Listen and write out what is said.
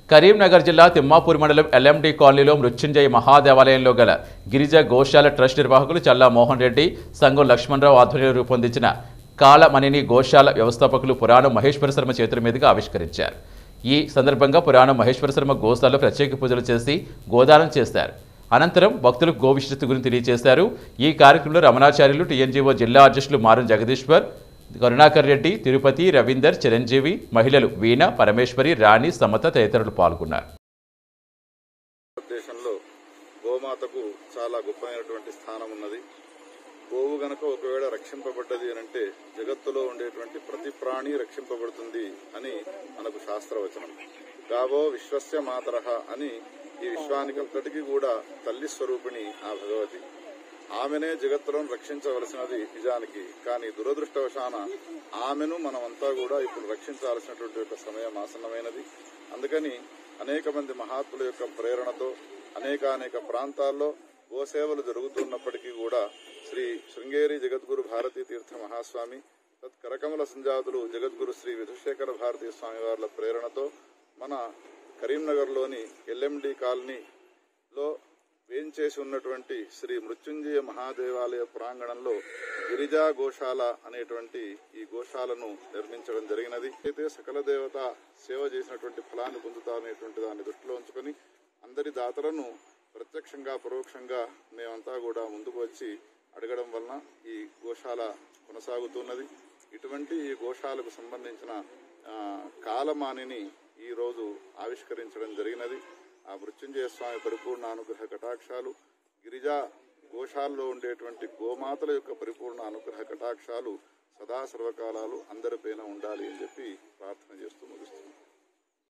కరీంనగర్ జిల్లా తిమ్మాపూర్ మండలం ఎల్ఎండి కాలనీలో మృత్యుంజయ మహాదేవాలయంలో గల గిరిజ గోశాల ట్రస్ట్ నిర్వాహకులు చల్లా మోహన్ రెడ్డి సంఘం లక్ష్మణరావు ఆధ్వర్యంలో రూపొందించిన కాళమణిని గోశాల వ్యవస్థాపకులు పురాణం మహేశ్వర శర్మ చేతుల మీదుగా ఆవిష్కరించారు ఈ సందర్భంగా పురాణం మహేశ్వర శర్మ గోశాలలో ప్రత్యేక పూజలు చేసి గోదానం చేశారు అనంతరం భక్తులకు గో విశిష్టత గురించి తెలియజేశారు ఈ కార్యక్రమంలో రమణాచార్యులు టీఎన్జీఓ జిల్లా అధ్యక్షులు మారం జగదీశ్వర్ కరుణాకర్ రెడ్డి తిరుపతి రవీందర్ చిరంజీవి మహిళలు వీణ పరమేశ్వరి రాణి సమత తదితరులు పాల్గొన్నారు భారతదేశంలో గోమాతకు చాలా గొప్పమైనటువంటి స్థానం ఉన్నది గోవు గనక ఒకవేళ రక్షింపబడ్డది అని అంటే జగత్తులో ఉండేటువంటి ప్రతి ప్రాణి రక్షింపబడుతుంది అని మనకు శాస్త్రవచనం గావో విశ్వస్య మాతరహ అని ఈ విశ్వానికంతటికి కూడా తల్లి స్వరూపిణి ఆ భగవతి ఆమెనే జగత్తులను రక్షించవలసినది నిజానికి కానీ దురదృష్టవశాన ఆమెను మనమంతా కూడా ఇప్పుడు రక్షించాల్సినటువంటి ఒక సమయం ఆసన్నమైనది అందుకని అనేక మంది మహాత్ముల యొక్క ప్రేరణతో అనేక అనేక ప్రాంతాల్లో గోసేవలు జరుగుతున్నప్పటికీ కూడా శ్రీ శృంగేరి జగద్గురు భారతీ తీర్థ మహాస్వామి తత్కరకమల సంజాతులు జగద్గురు శ్రీ విధుశేఖర భారతీ స్వామి వార్ల ప్రేరణతో మన కరీంనగర్లోని ఎల్ఎండి కాలనీలో వేంచేసి ఉన్నటువంటి శ్రీ మృత్యుంజయ మహాదేవాలయ ప్రాంగణంలో గిరిజా గోశాల అనేటువంటి ఈ గోశాలను నిర్మించడం జరిగినది అయితే సకల దేవత సేవ చేసినటువంటి ఫలాన్ని పొందుతామనేటువంటి దాన్ని దృష్టిలో ఉంచుకొని అందరి దాతలను ప్రత్యక్షంగా పరోక్షంగా మేమంతా కూడా ముందుకు వచ్చి అడగడం వలన ఈ గోశాల కొనసాగుతున్నది ఇటువంటి ఈ గోశాలకు సంబంధించిన ఆ, కాలమానిని ఈ రోజు ఆవిష్కరించడం జరిగినది ఆ మృత్యుంజయ స్వామి పరిపూర్ణ అనుగ్రహ కటాక్షాలు గిరిజా గోశాలలో ఉండేటువంటి గోమాతల యొక్క పరిపూర్ణ అనుగ్రహ కటాక్షాలు సదా సర్వకాలాలు అందరిపైన ఉండాలి అని చెప్పి ప్రార్థన చేస్తూ ముగిస్తున్నాను